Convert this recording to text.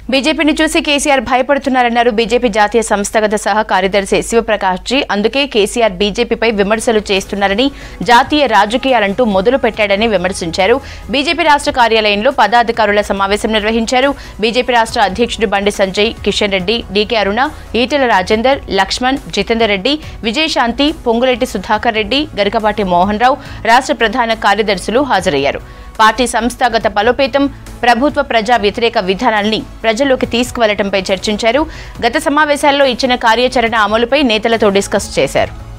బీజేపీని చూసి కేసీఆర్ భయపడుతున్నారన్నారు బీజేపీ జాతీయ సంస్థాగత సహ కార్యదర్శి శివప్రకాష్ జీ అందుకే కేసీఆర్ బీజేపీపై విమర్శలు చేస్తున్నారని జాతీయ రాజకీయాలంటూ మొదలు పెట్టాడని విమర్శించారు బీజేపీ రాష్ట్ర కార్యాలయంలో పదాధికారుల సమావేశం నిర్వహించారు బీజేపీ రాష్ట్ర అధ్యక్షుడు బండి సంజయ్ కిషన్ రెడ్డి డీకే అరుణ ఈటెల రాజేందర్ లక్ష్మణ్ జితేందర్ రెడ్డి విజయశాంతి పొంగులెట్టి సుధాకర్ రెడ్డి గరికపాటి మోహన్ రావు రాష్ట్ర ప్రధాన కార్యదర్శులు హాజరయ్యారు పార్టీ సంస్థాగత బలోపేతం ప్రభుత్వ ప్రజా వ్యతిరేక విధానాల్ని ప్రజల్లోకి తీసుకువెళ్లడంపై చర్చించారు గత సమావేశాల్లో ఇచ్చిన కార్యాచరణ అమలుపై నేతలతో డిస్కస్ చేశారు